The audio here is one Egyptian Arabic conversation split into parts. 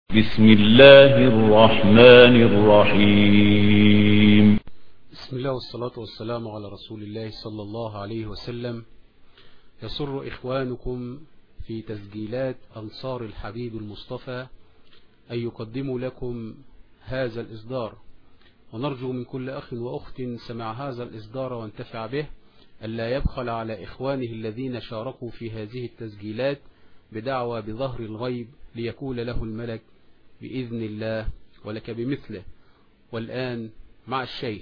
بسم الله الرحمن الرحيم بسم الله والصلاة والسلام على رسول الله صلى الله عليه وسلم يسر إخوانكم في تسجيلات أنصار الحبيب المصطفى أن يقدموا لكم هذا الإصدار ونرجو من كل أخ وأخت سمع هذا الإصدار وانتفع به ألا يبخل على إخوانه الذين شاركوا في هذه التسجيلات بدعوى بظهر الغيب ليكون له الملك بإذن الله ولك بمثله والآن مع الشيخ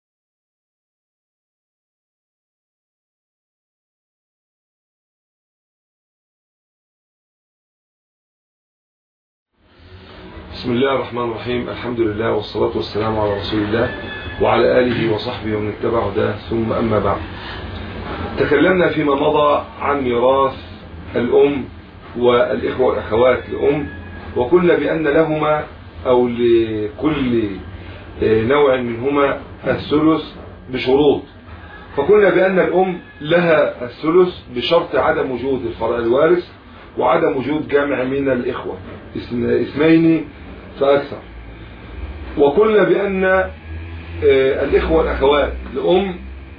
بسم الله الرحمن الرحيم الحمد لله والصلاة والسلام على رسول الله وعلى آله وصحبه ومن اتبع هداه ثم أما بعد تكلمنا فيما مضى عن ميراث الأم والإخوة والأخوات الأم وقلنا بأن لهما أو لكل نوع منهما الثلث بشروط فقلنا بأن الأم لها الثلث بشرط عدم وجود الفرع الوارث وعدم وجود جمع من الإخوة اثنين فأكثر وقلنا بأن الإخوة والأخوات لأم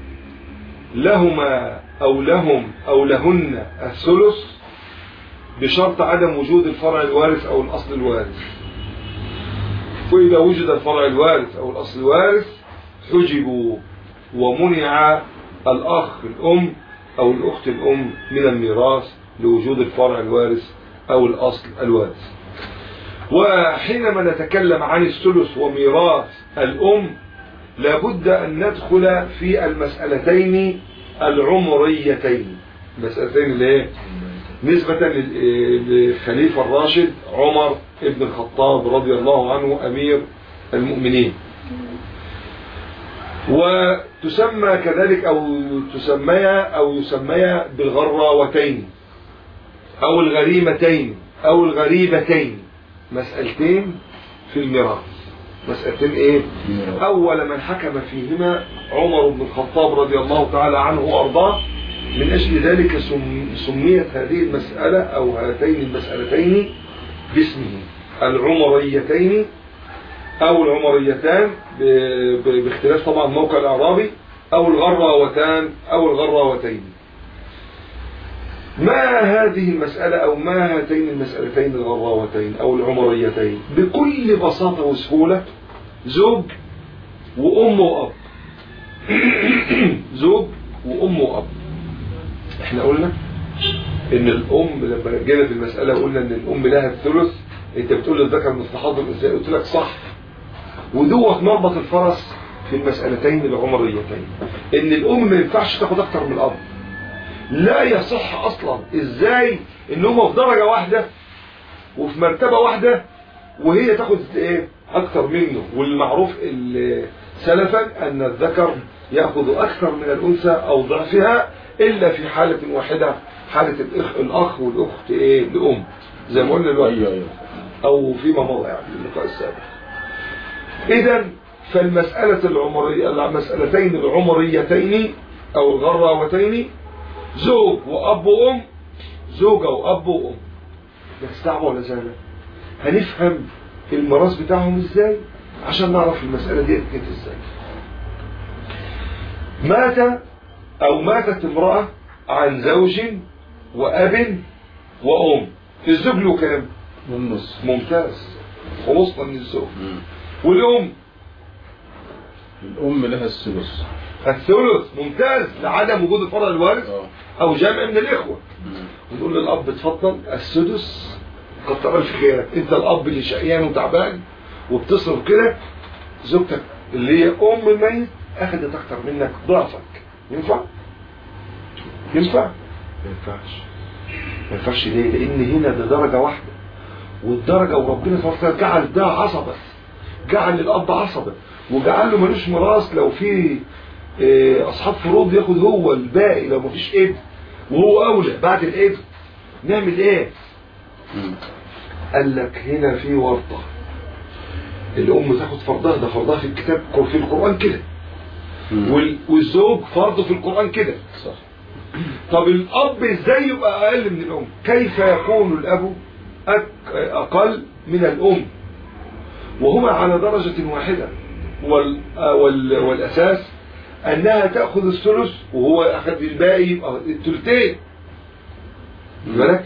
لهما أو لهم أو لهن الثلث بشرط عدم وجود الفرع الوارث أو الأصل الوارث وإذا وجد الفرع الوارث أو الأصل الوارث حجبوا ومنع الأخ الأم أو الأخت الأم من الميراث لوجود الفرع الوارث أو الأصل الوارث وحينما نتكلم عن الثلث وميراث الأم لابد أن ندخل في المسألتين العمريتين المسألتين اللي هي نسبة للخليفة الراشد عمر ابن الخطاب رضي الله عنه أمير المؤمنين وتسمى كذلك أو تسمي أو يسمي بالغراوتين أو الغريمتين أو الغريبتين مسألتين في الميراث مسألتين ايه اول من حكم فيهما عمر بن الخطاب رضي الله تعالى عنه وارضاه من اجل ذلك سميت هذه المسألة او هاتين المسألتين باسمه العمريتين او العمريتان باختلاف طبعا موقع الاعرابي او الغراوتان او الغراوتين ما هذه المسألة أو ما هاتين المسألتين الغراوتين أو العمريتين بكل بساطة وسهولة زوج وأم وأب زوج وأم وأب احنا قلنا ان الأم لما جينا في المسألة قلنا ان الأم لها الثلث انت بتقول للذكر مثل حظ الأنثى قلت لك صح ودوت مربط الفرس في المسألتين العمريتين ان الأم ما ينفعش تاخد أكتر من الأب لا يصح اصلا ازاي ان هم في درجة واحدة وفي مرتبة واحدة وهي تاخد ايه اكتر منه والمعروف سلفا ان الذكر ياخذ اكثر من الانثى او ضعفها الا في حالة واحدة حالة الاخ الاخ والاخت ايه لام زي ما قلنا دلوقتي او فيما مضى يعني اللقاء السابق اذا فالمسألة العمرية المسألتين العمريتين او الغراوتين زوج وأب وأم زوجة وأب وأم ده صعبة ولا سهلة هنفهم الميراث بتاعهم ازاي عشان نعرف المسألة دي كانت ازاي مات أو ماتت امرأة عن زوج وأب وأم الزوج له كام؟ والنص ممتاز خلصنا من الزوج والأم الأم لها الثلث الثلث ممتاز لعدم وجود الفرع الوارث اه او جمع من الاخوه ونقول للاب اتفضل السدس كتر الف خيرك انت الاب اللي شقيان وتعبان وبتصرف كده زوجتك اللي هي ام الميت اخذت اكتر منك ضعفك ينفع ينفع ما ينفعش ما ينفعش ليه لان هنا ده درجه واحده والدرجه وربنا سبحانه وتعالى جعل ده عصبه جعل للاب عصبه وجعل له ملوش ميراث لو في اصحاب فروض ياخد هو الباقي لو مفيش ابن وهو اولى بعد الابن نعمل ايه قال لك هنا في ورطة الام تاخد فرضها ده فرضها في الكتاب في القرآن كده والزوج فرضه في القرآن كده صح طب الاب ازاي يبقى اقل من الام كيف يكون الاب أك- اقل من الأم وهما على درجة واحدة وال... وال... والأساس أنها تأخذ الثلث وهو أخذ الباقي يبقى الثلثين بالك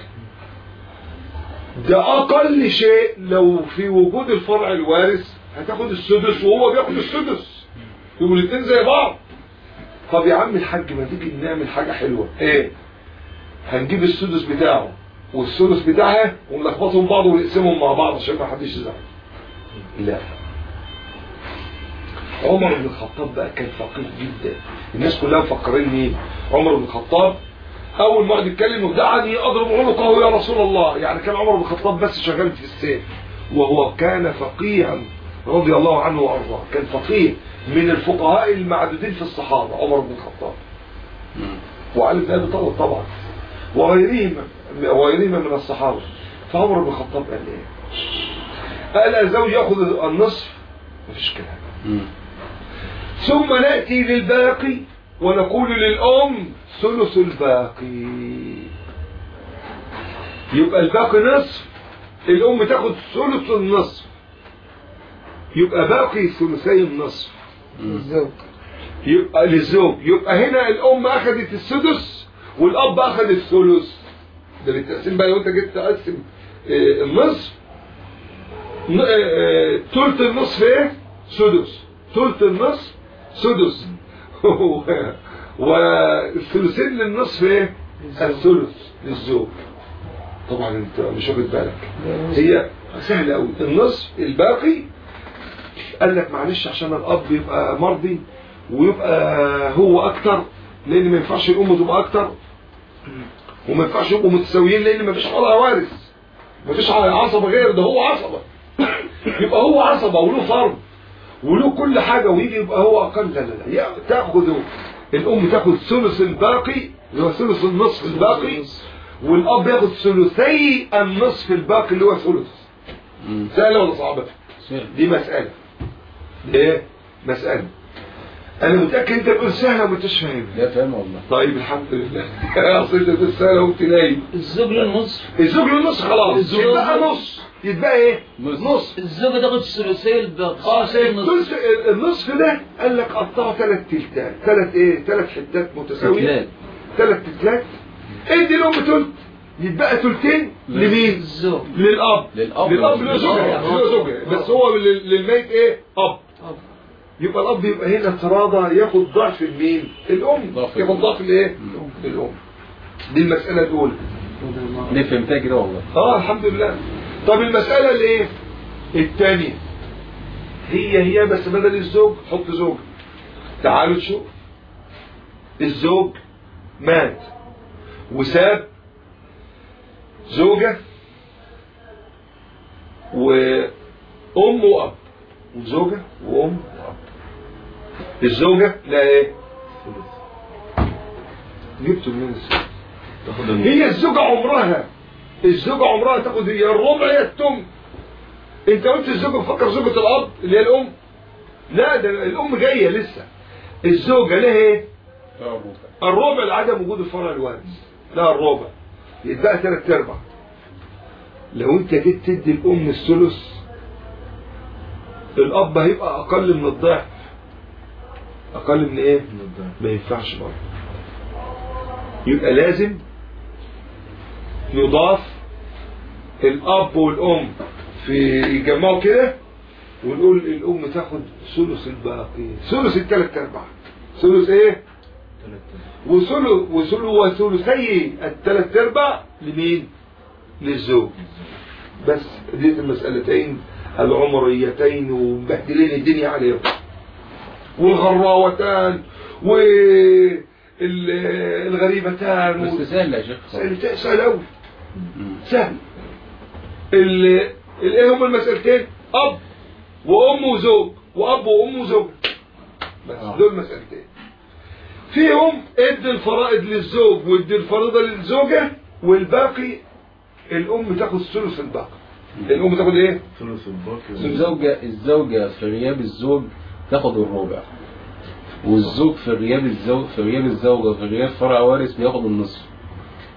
ده أقل شيء لو في وجود الفرع الوارث هتاخد السدس وهو بياخد السدس يبقوا الاثنين زي بعض طب يا عم الحاج ما تيجي نعمل حاجة حلوة ايه هنجيب السدس بتاعه والسدس بتاعها ونلخبطهم بعض ونقسمهم مع بعض عشان ما حدش يزعل لا عمر بن الخطاب بقى كان فقير جدا الناس كلها مفكرين مين عمر بن الخطاب اول ما قعد يتكلم دعني اضرب عنقه يا رسول الله يعني كان عمر بن الخطاب بس شغال في السيف وهو كان فقيها رضي الله عنه وارضاه كان فقيه من الفقهاء المعدودين في الصحابه عمر بن الخطاب وعلي بن ابي طالب طبعا وغيرهم وغيرهم من الصحابه فعمر بن الخطاب قال ايه قال الزوج ياخذ النصف مفيش كلام ثم ناتي للباقي ونقول للام ثلث الباقي يبقى الباقي نصف الام تاخد ثلث النصف يبقى باقي ثلثي النصف الزوج يبقى للزوج يبقى هنا الام اخذت السدس والاب اخذ الثلث ده بالتقسيم بقى لو انت جيت تقسم آه، النصف ن- آه، آه، تلت النصف ايه سدس تلت النصف سدس والثلثين للنصف ايه الثلث للزوج طبعا انت مش واخد بالك هي سهله قوي النصف الباقي قال لك معلش عشان الاب يبقى مرضي ويبقى هو اكتر لان ما ينفعش الام تبقى اكتر وما ينفعش يبقوا متساويين لان ما فيش ولا وارث ما فيش عصبه غير ده هو عصبه يبقى هو عصبه وله فرض وله كل حاجه ويجي يبقى هو اقل لا لا لا يا- تاخذ الام تاخذ ثلث الباقي اللي هو ثلث النصف الباقي والاب ياخذ ثلثي النصف الباقي اللي هو ثلث سهله ولا صعبه؟ دي مسألة ايه مسألة انا متأكد انت بتقول سهلة وما انتش فاهمها لا فاهم والله طيب الحمد لله اصل انت بتقول سهلة وانت نايم الزوج للنص الزوج له نص خلاص الزوج- يتبقى نص يتبقى ايه نص الزوجة تاخد ثلثي الباقي اه ثلثي النص النص النصف ده قال لك قطعه ثلاث تلتات ثلاث ايه ثلاث حتات متساوية تلات. ثلاث تلتات ادي الام تلت يتبقى تلتين لمين؟ الزوج للاب للأب. للاب له زوجة له زوجة بس هو لل- للميت ايه اب يبقى الاب يبقى هنا تراضى ياخد ضعف المين الام ضعف ياخد الأم. ضعف الايه الام دي المسألة الاولى ليه فهمتها كده والله اه الحمد لله طب المسألة الايه الثانية هي هي بس بدل الزوج حط زوج تعالوا تشوف الزوج مات وساب زوجة وأم وأب وزوجة وأم وأب الزوجة لا ايه جبته منين الزوجة هي الزوجة عمرها الزوجة عمرها تاخد هي الربع يا التم انت قلت الزوجة فكر زوجة الاب اللي هي الام لا ده الام جاية لسه الزوجة لها ايه الربع لعدم وجود الفرع الوارث لا الربع يتبقى ثلاث ارباع لو انت جيت تدي الام الثلث الاب هيبقى اقل من الضعف اقل من ايه ما ينفعش برضه يبقى لازم يضاف الاب والام في يجمعوا كده ونقول الام تاخد ثلث الباقي ثلث الثلاث ارباع ثلث ايه وثلث وثلث وثلثي الثلاث ارباع لمين للزوج بس دي المسألتين العمريتين ومبهدلين الدنيا عليهم والغراوتان والغريبتان بس سهل يا شيخ سهل سهل قوي سهل ال- ال- ايه هم المسألتين اب وام وزوج واب وام وزوج بس آه. دول مسألتين فيهم ادي الفرائض للزوج وادي الفريضة للزوجة والباقي الام تاخد ثلث الباقي الام تاخد ايه ثلث الباقي الزوجة الزوجة في غياب الزوج تاخد الربع والزوج في غياب الزوج في غياب الزوجة في غياب فرع وارث بياخد النصف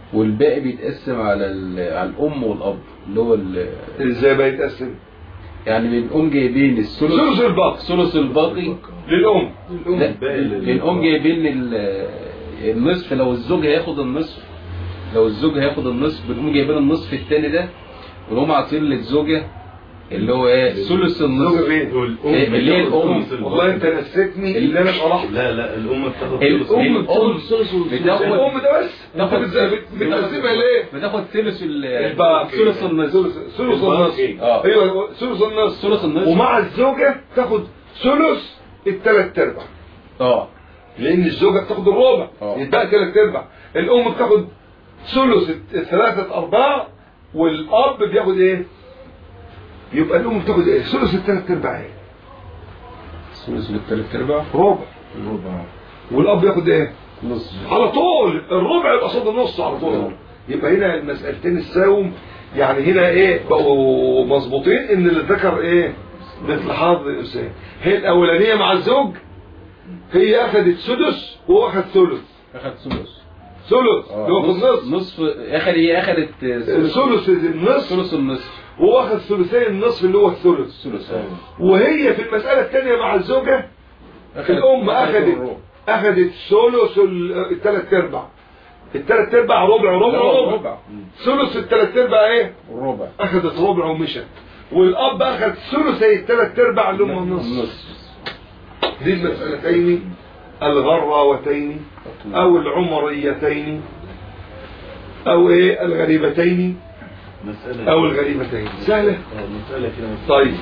والباقي بيتقسم على ال- على الام والاب اللي هو ال- ازاي بقى يتقسم يعني بنقوم جايبين الثلث ثلث الباقي الثلث الباقي للام لا بنقوم جايبين ال- النصف لو الزوج هياخد النصف لو الزوج هياخد النصف بنقوم جايبين النصف التاني ده ونقوم عاطين للزوجه اللي هو ايه ثلث النصف زوجة فين إيه، اللي هي الام والله انت نسيتني اللي انا شرحته لا لا الام بتاخد الام ثلث. الام بتاخد الام ده بس انت تاخد- بتز- بتقسمها ليه بتاخد ثلث ال- الباقي. ثلث النصف ثلث ثلث النص اه ايوه ثلث النص ثلث النصف ومع الزوجة تاخد ثلث الثلاث ارباع اه لان الزوجة بتاخد الربع اه. يتبقى ثلاث ارباع الام بتاخد ثلث الثلاثة ارباع والاب بياخد ايه يبقى الام بتاخد ايه ثلث الثلاث ارباع ايه ثلث للثلاث ارباع ربع ربع والاب ياخد ايه نص على طول الربع يبقى قصاد النص على طول يبقى هنا المسألتين الساوم يعني هنا ايه بقوا مظبوطين ان اللي ذكر ايه مثل حظ الانسان هي الاولانيه مع الزوج هي اخذت سدس وهو اخذ ثلث اخد ثلث ثلث اللي هو في النص نصف اخد هي اخدت ثلث ثلث النص ثلث النصف وهو اخذ ثلثين النصف اللي هو الثلث ثلث اه وهي في المسألة الثانية مع الزوجة أخدت- الأم أخدت أخذت الربع. أخذت ثلث ال- الثلاث أرباع الثلاث أرباع ربع ربع لا، ربع ربع ثلث الثلاث أرباع إيه؟ ربع أخذت ربع ومشت والأب أخذ ثلثي الثلاث أرباع اللي هم النص النص دي المسألتين الغراوتين أو العمريتين أو إيه الغريبتين مسألة أو الغريبتين سهلة آه، مسألة كده طيب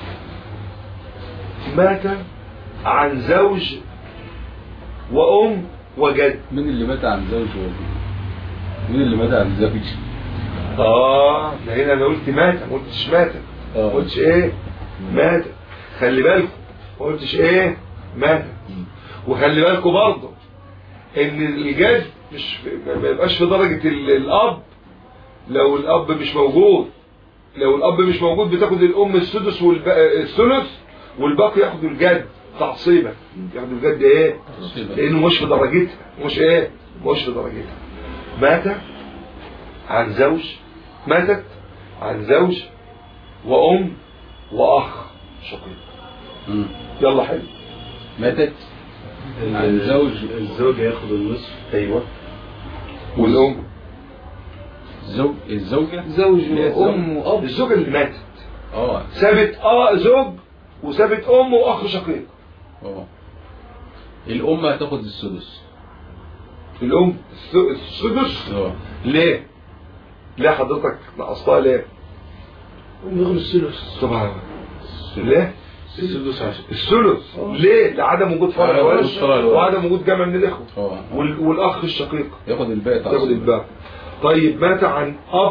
مات عن زوج وأم وجد مين اللي مات عن زوج وابن مين اللي مات عن زوج اه ده هنا انا قلت مات ما قلتش مات ما اه قلتش ايه مات خلي بالكم ما قلتش ايه مات وخلي بالكم برضه ان الجد مش ما يبقاش في درجة ال- الاب لو الاب مش موجود لو الاب مش موجود بتاخد الام السدس والثلث والباقي ياخد الجد تعصيبا ياخد الجد ايه لانه مش في درجتها مش ايه مش في درجتها مات عن زوج ماتت عن زوج وام واخ شقيق مم. يلا حلو ماتت عن زوج الزوج ياخد النصف ايوه والام زوج الزوجة زوج لا، وام واب الزوجه اللي ماتت اه سابت اه زوج وسابت ام واخ شقيق اه الأم هتاخد السدس الام الس- السدس اه ليه ليه حضرتك نقصتها ليه وياخد الثلث طبعا ليه السدس عشان الثلث ليه لعدم وجود فرع عدم وجود الوارث فرع الوارث. وعدم وجود جمع من الاخوه اه وال- والاخ الشقيق ياخد الباقي تاخد تعصيب الباقي طيب مات عن اب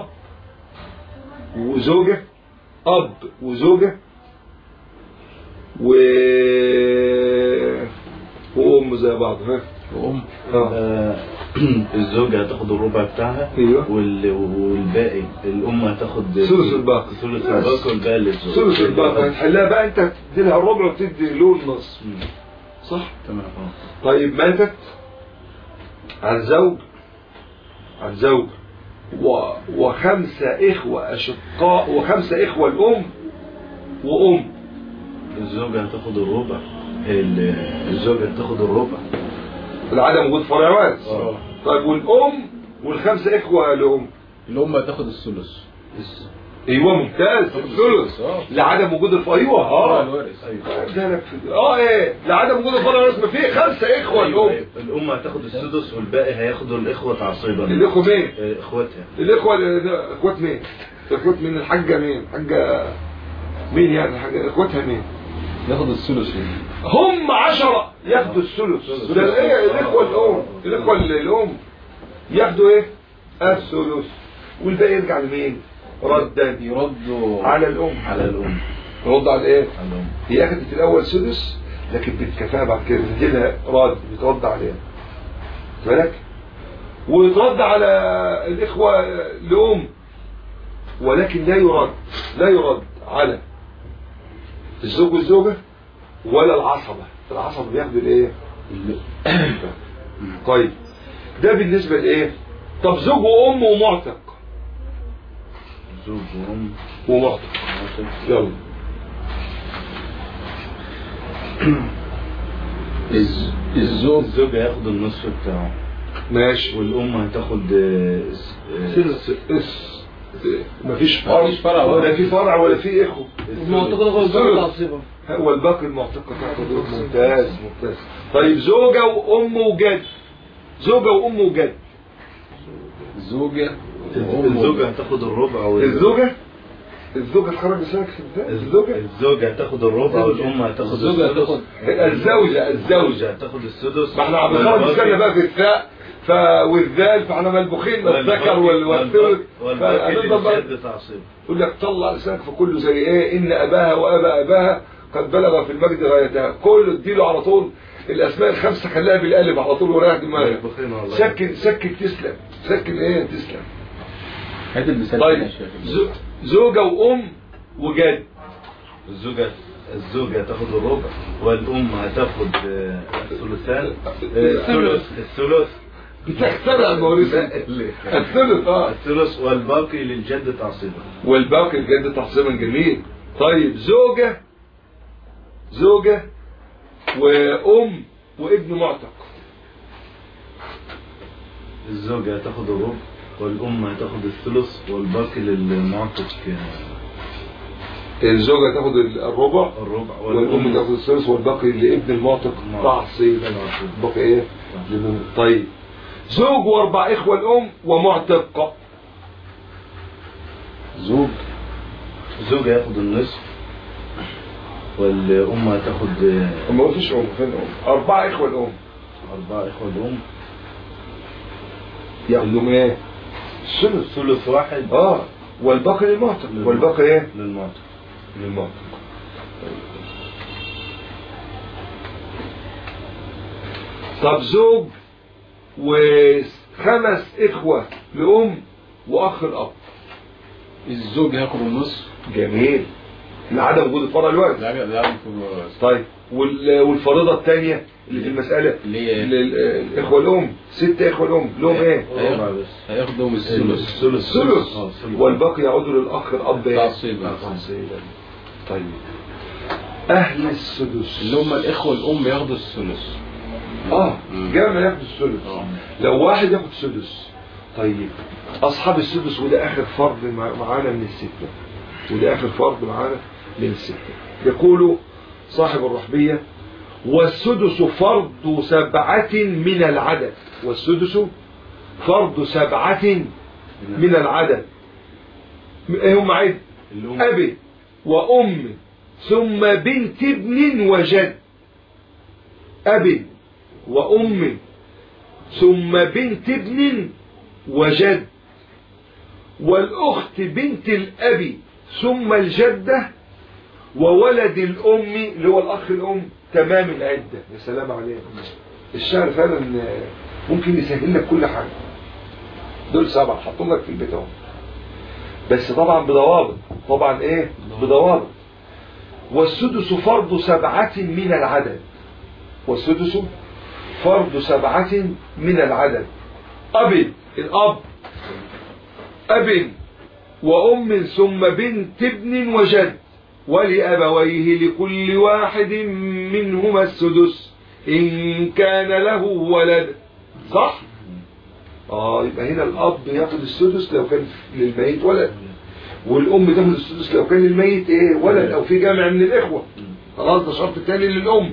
وزوجة اب وزوجة و وام زي بعض ها وأم اه آه، الزوجة هتاخد الربع بتاعها ايوه وال- والباقي الأم هتاخد ثلث الباقي. ثلث الباقي والباقي للزوج ثلث الباقي هتحلها بقى انت تدي لها الربع وتدي له النص مم. صح تمام طيب ماتت عن زوج عن زوج و... وخمسة إخوة أشقاء وخمسة إخوة الأم وأم الزوجة هتاخد الربع ال- الزوجة هتاخد الربع لعدم وجود فرع وارث اه طيب والأم والخمسة إخوة الأم الأم هتاخد الثلث أيوه ممتاز الثلث اه لعدم وجود الفرع أيوه فرع اه الوارث ايوه ده لك في- اه ايه لعدم وجود الفرع الوارث ما في خمسة إخوة أيوة، الأم الأم هتاخد السدس والباقي هياخدوا الإخوة تعصيبا الإخوة مين؟ آه، إخواتها الإخوة إخوات مين؟ إخوات مين الحاجة مين؟ حاجة مين يعني حاجة إخواتها مين؟ ياخد الثلث يعني. هم عشرة ياخدوا الثلث ده الايه الاخوه الام الاخوه الام ياخدوا ايه الثلث والباقي يرجع لمين ردا يردوا على الام على الأم رد على ايه على الأم هي اخذت الاول سدس لكن بالكفاءه بعد كده بتجي لها رد بترد عليها خد بالك ويترد على الاخوه الام ولكن لا يرد لا يرد على الزوج والزوجه ولا العصبه العصبه بياخدوا الايه طيب ده بالنسبة لإيه طب زوج وام ومعتق زوج وام ومعتق يلا الز- الزوج الزوج هياخد النصف بتاعه ماشي والام هتاخد آه، س- آه، اس اس مفيش فرع مفيش فرع ولا في فرع ولا في اخو المعتقد هو الباب تعصيبا هو الباقي المعتقد تاخد ممتاز ممتاز طيب زوجة وام وجد زوجة وام وجد زوجة الزوجة هتاخد الربع وال- الزوجة الزوجة تخرج لسانك في الزوجة الزوجة هتاخد الربع والام هتاخد الزوجة السدس. هتاخد الزوجة الزوجة الزوجة هتاخد السدس ما احنا عم نخرج لساننا بقى في الثاء ف والذال فاحنا ملبوخين من الذكر وال- والثلث والباقي فهنفضل بقى للجد تعصيب يقول لك طلع لسانك في كله زي ايه ان اباها وابا اباها قد بلغ في المجد غايتها كله اديله على طول الاسماء الخمسه خليها بالالف على طول وريح دماغك ملبوخين والله سكن سكن تسلم سكن ايه تسلم هات المثال طيب يا شيخ. زو- زوجه وام وجد الزوجة الزوجة هتاخد الربع والأم هتاخد آه، الثلثان آه، الثلث الثلث بتخترع المواريث الثلث اه الثلث والباقي للجد تعصيبا والباقي بجد تحصيلا جميل طيب زوجة زوجة وأم وابن معتق الزوجة هتاخد الربع والأم هتاخد الثلث والباقي للمعتق آه، الزوجة تاخد الربع الربع والأم تاخد الثلث والباقي لابن المعتق تعصيبا باقي ايه؟ لابن- طيب زوج واربع اخوة الام ومعتق زوج الزوج هياخد النصف والأم هتاخد آه، ما قلتش ام فين ام؟ اربع اخوة الام أربعة إخوة الأم ياخدوا ايه؟ الثلث ثلث واحد اه والباقي للمعتق والباقي ايه؟ للمعتق للمعتق طب زوج وخمس اخوة لأم واخ الاب الزوج هياخد النص جميل لعدم وجود الفرع الوارث لا لا في طيب وال- والفريضة الثانية اللي في المسألة اللي هي لل- الإخوة الأم ست إخوة الأم لهم إيه؟ ربع بس هياخدهم الثلث الثلث ثلث آه، ثلث. والباقي يعود للأخ الأب إيه؟ تعصيبا. تعصيبا طيب أهل السدس اللي هم الاخوه الام ياخدوا الثلث اه مم. جامع ياخد السدس آه. لو واحد ياخد سدس طيب اصحاب السدس وده اخر فرض مع- معانا من الستة وده اخر فرض معانا من الستة يقول صاحب الرحبية والسدس فرض سبعة من العدد والسدس فرض سبعة من العدد ايه هم عد الأم أبي وأم ثم بنت ابن وجد أبي وأم ثم بنت ابن وجد والأخت بنت الأب ثم الجدة وولد الأم اللي هو الأخ الأم تمام العدة يا سلام عليك الشعر فعلا ممكن يسهل لك كل حاجة دول سبعة حطهم لك في البيت اهو بس طبعا بضوابط طبعا ايه بضوابط والسدس فرض سبعة من العدد والسدس فرض سبعة من العدد أب الأب أب وأم ثم بنت ابن وجد ولأبويه لكل واحد منهما السدس إن كان له ولد صح؟ اه يبقى هنا الأب ياخد السدس لو كان للميت ولد والأم تاخد السدس لو كان للميت إيه ولد أو في جامع من الإخوة خلاص ده شرط تاني للأم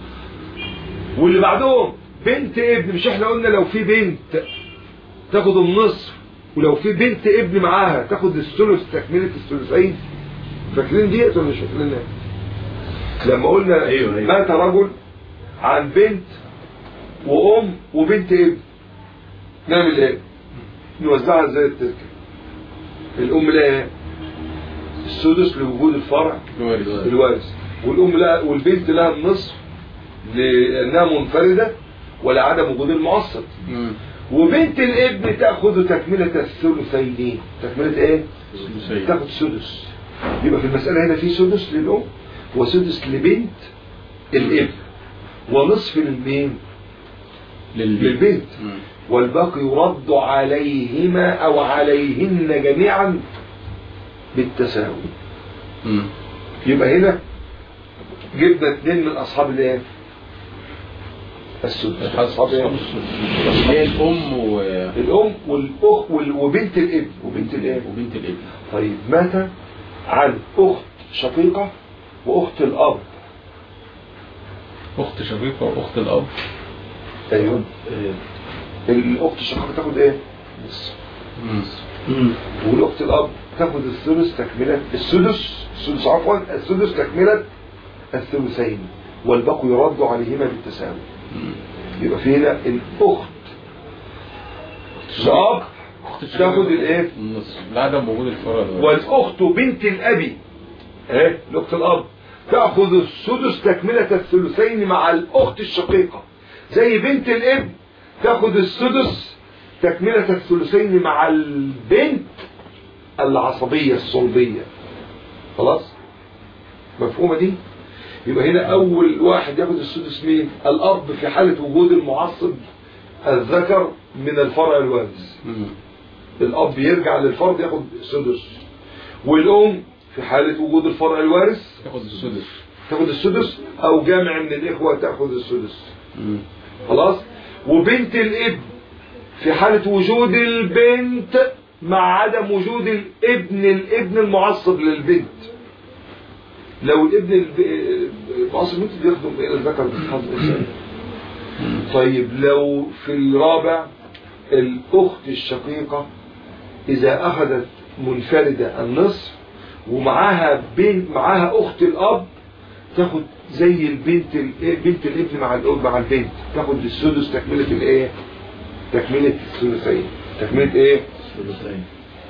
واللي بعدهم بنت ابن مش احنا قلنا لو في بنت تاخد النصف ولو في بنت ابن معاها تاخد الثلث تكملة الثلثين فاكرين ديت ولا مش فاكرينها؟ لما قلنا أيوة، أيوة. مات رجل عن بنت وام وبنت ابن نعمل ايه؟ نوزعها زي التركه الام لها ايه؟ السدس لوجود الفرع الوارث والام لها والبنت لها النصف لانها منفرده ولا عدم وجود المعصب مم. وبنت الابن تاخذ تكمله الثلثين تكمله ايه؟ ثلثين. تاخد سدس يبقى في المساله هنا في سدس للام وسدس لبنت الابن ونصف للمين؟ للبيت للبنت مم. والباقي يرد عليهما أو عليهن جميعا بالتساوي مم. يبقى هنا جبنا اثنين من أصحاب الايه؟ السدس أصحاب إيه؟ اللي هي الام و... الأم والأخ وال- وبنت الابن وبنت الايه؟ وبنت الابن طيب مات عن أخت شقيقة وأخت الأب اخت شقيقه واخت الاب أيوه آه، الأخت الشقيقة تاخد إيه؟ نصف مم. والأخت الأب تاخد الثلث تكملة السدس السدس عفوا السدس تكملة الثلثين والباقي يرد عليهما بالتساوي مم. يبقى في هنا الأخت الأب اخت تاخد الايه؟ النصف لعدم وجود الفرع ده والأخت بنت الأب ايه الأخت الأب تأخذ السدس تكملة الثلثين مع الأخت الشقيقة زي بنت الابن تأخذ السدس تكملة الثلثين مع البنت العصبية الصلبية خلاص مفهومة دي يبقى هنا أول واحد ياخد السدس مين الأب في حالة وجود المعصب الذكر من الفرع الوارث مم. الأب يرجع للفرد ياخد سدس والأم في حالة وجود الفرع الوارث تاخد السدس تاخد السدس أو جامع من الإخوة تاخد السدس مم. خلاص وبنت الابن في حالة وجود البنت مع عدم وجود الابن الابن المعصب للبنت لو الابن الب- المعصب البنت بيخدم إلى الذكر بالحظ الإنسان طيب لو في الرابع الأخت الشقيقة إذا أخذت منفردة النصف ومعاها بنت معاها أخت الأب تاخد زي البنت ال- بنت الابن مع الأب مع البنت تاخد السدس تكملة الإيه؟ تكملة الثلثين تكملة إيه؟ ثلثين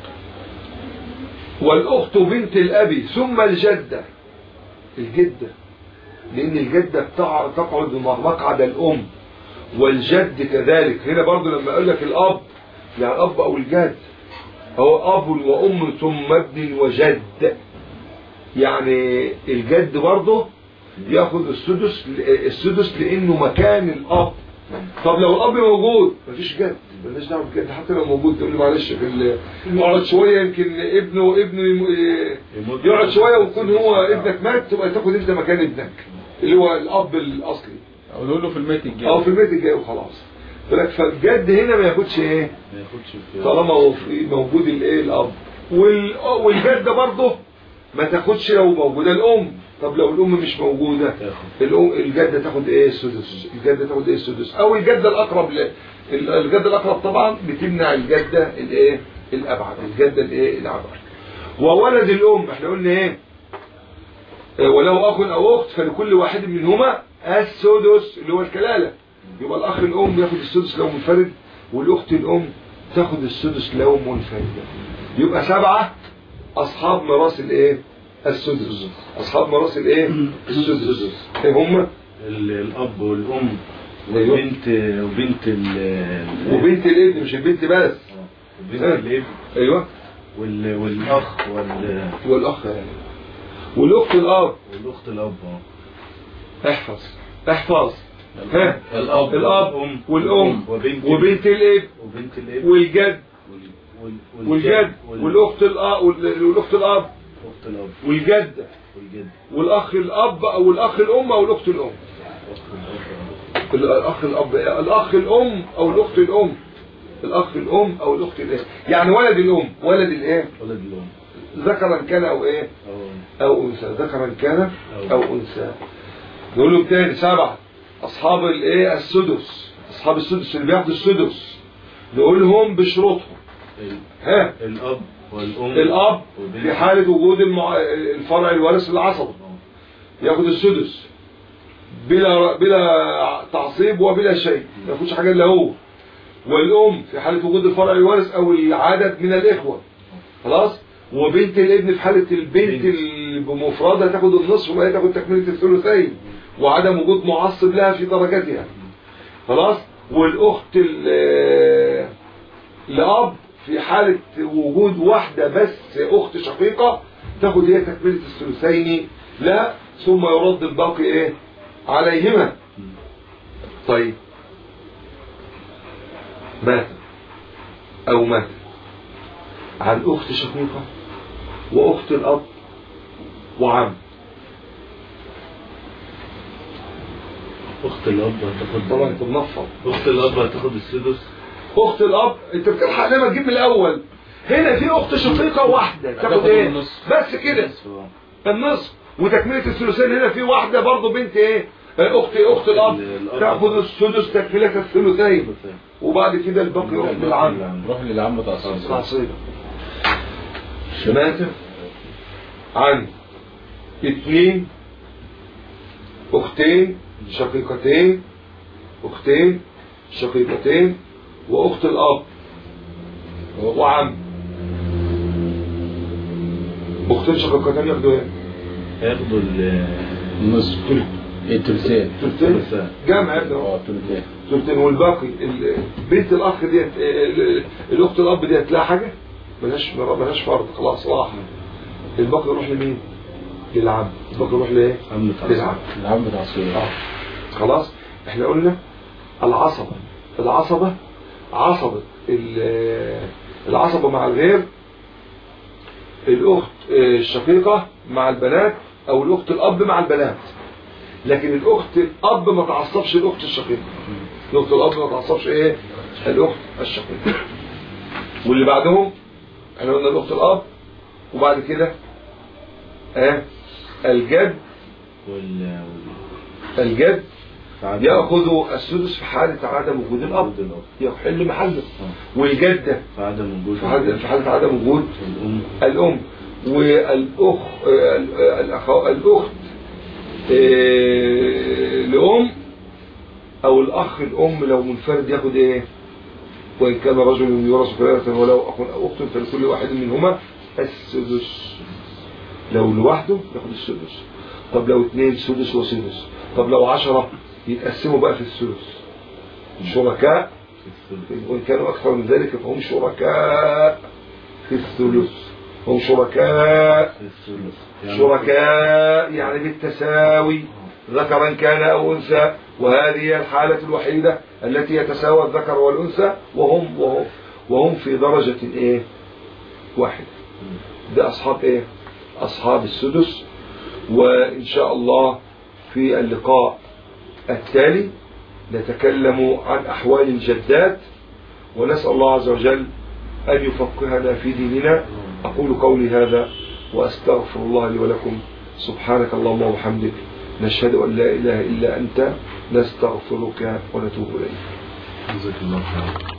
والأخت بنت الأب ثم الجدة الجدة لأن الجدة بتع- تقعد مقعد الأم والجد كذلك هنا برضو لما أقول لك الأب يعني الأب أو الجد هو أب وأم ثم ابن وجد يعني الجد برضه ياخد السدس السدس لأنه مكان الأب طب لو الأب موجود مفيش جد مالناش دعوه بالجد حتى لو موجود تقول له معلش في ال- يقعد شويه يمكن ابنه ابنه يم- يموت. يقعد شويه ويكون هو ابنك مات تبقى تاخد انت مكان ابنك اللي هو الاب الاصلي او نقول له في الميت الجاي او في البيت الجاي وخلاص فلك فالجد هنا ما ياخدش ايه ما ياخدش في طالما هو في موجود الايه الاب وال- والجده برضه ما تاخدش لو موجوده الام طب لو الام مش موجوده تاخد الام الجده تاخد ايه السدس الجده تاخد ايه السدس او الجده الاقرب ل... ال- الجده الاقرب طبعا بتمنع الجده الايه الابعد الجده الايه الابعد وولد الام احنا قلنا ايه آه، ولو اخ او اخت فلكل واحد منهما السدس اللي هو الكلاله يبقى الاخ الام ياخد السدس لو منفرد والاخت الام تاخد السدس لو منفرده يبقى سبعه اصحاب ميراث الايه السدس اصحاب ميراث الايه السدس ايه هم ال- الاب والام أيوة. وبنت وبنت ال وبنت الابن مش البنت بس وبنت الابن ايوه وال- والاخ وال- والاخ يعني والاخت الاب والاخت الاب اه. احفظ احفظ ها الاب الاب والأم. والام وبنت وبنت الاب وبنت الابن والجد وال- وال- والجد وال- والاخت الاب والاخت الاب والاخت الاب والجده والجد والاخ الاب او الاخ الام او الاخت الام الاخ الاب الاخ الاب الاخ الام او الاخت الام الاخ الام او الاخت الام يعني ولد الام ولد الايه ولد الام ذكرا كان او ايه او او انثى ذكرا كان او انثى نقول له تاني سبعه اصحاب الايه السدس اصحاب السدس اللي بياخدوا السدس نقول لهم بشروطهم ال- ها الاب والام الاب وبنت- في حاله وجود المع... الفرع الوارث العصبي اه. ياخد السدس بلا بلا تعصيب وبلا شيء ما ياخدش حاجه الا هو والام في حاله وجود الفرع الوارث او العدد من الاخوه خلاص وبنت الابن في حاله البنت بنت. اللي بمفردها تاخد النصف وهي تاخد تكمله الثلثين وعدم وجود معصب لها في درجتها خلاص والاخت ال- الاب في حاله وجود واحده بس اخت شقيقه تاخد هي تكمله الثلثين لا ثم يرد الباقي ايه عليهما طيب مات أو مات عن أخت شقيقة وأخت الأب وعم اخت الاب هتاخد طبعا انت منفض اخت الاب هتاخد السدس اخت الاب انت بتلحق لما تجيب من الاول هنا في اخت شقيقه واحده تاخد هتاخد ايه النص. بس كده النصف وتكمله الثلثين هنا في واحده برضه بنت ايه آه، اخت اخت الاب الأب. تاخد السدس تكمله الثلثين وبعد كده الباقي يروح للعم نروح للعم بتاع الصيد تعصيبه مات عن اثنين اختين شقيقتين اختين شقيقتين واخت الاب وعم اختين شقيقتين ياخدوا ايه؟ هياخدوا ال النصف التلتين ثلثين جمع ياخدوا اه التلتين ثلثين والباقي ال- بنت الاخ ديت ال- الاخت الاب ديت لها حاجه ملهاش ملهاش فرض خلاص راح الباقي يروح لمين؟ للعم الباقي يروح لايه؟ عم بتاع للعم العم بتاع الصيد اه خلاص احنا قلنا العصبة العصبة عصبة ال- العصبة مع الغير الأخت آه، الشقيقة مع البنات أو الأخت الأب مع البنات لكن الأخت الأب ما تعصبش الأخت الشقيقة الأخت الأب ما تعصبش إيه الأخت الشقيقة واللي بعدهم احنا قلنا الأخت الأب وبعد كده اه الجد وال الجد وال- يأخذ السدس في حالة عدم وجود الأب وجود الأب. يحل محله والجدة في عدم وجود في حالة في حالة عدم وجود الام الأم والأخ آه، الأخ- الأخت آه، لأم أو الأخ الأم لو منفرد ياخد إيه؟ وإن كان رجل يورث كلالة ولو أخ أو أخت فلكل واحد منهما السدس لو لوحده ياخد السدس طب لو اثنين سدس وسدس طب لو عشرة يتقسموا بقى في السدس شركاء وإن كانوا أكثر من ذلك فهم شركاء في الثلث هم شركاء الثلث يعني شركاء يعني بالتساوي ذكرا كان أو أنثى وهذه هي الحالة الوحيدة التي يتساوى الذكر والأنثى وهم وهم, وهم في درجة إيه واحدة ده أصحاب إيه أصحاب السدس وإن شاء الله في اللقاء التالي نتكلم عن أحوال الجدات ونسأل الله عز وجل أن يفقهنا في ديننا أقول قولي هذا وأستغفر الله لي ولكم سبحانك اللهم وبحمدك نشهد أن لا إله إلا أنت نستغفرك ونتوب إليك جزاك الله خير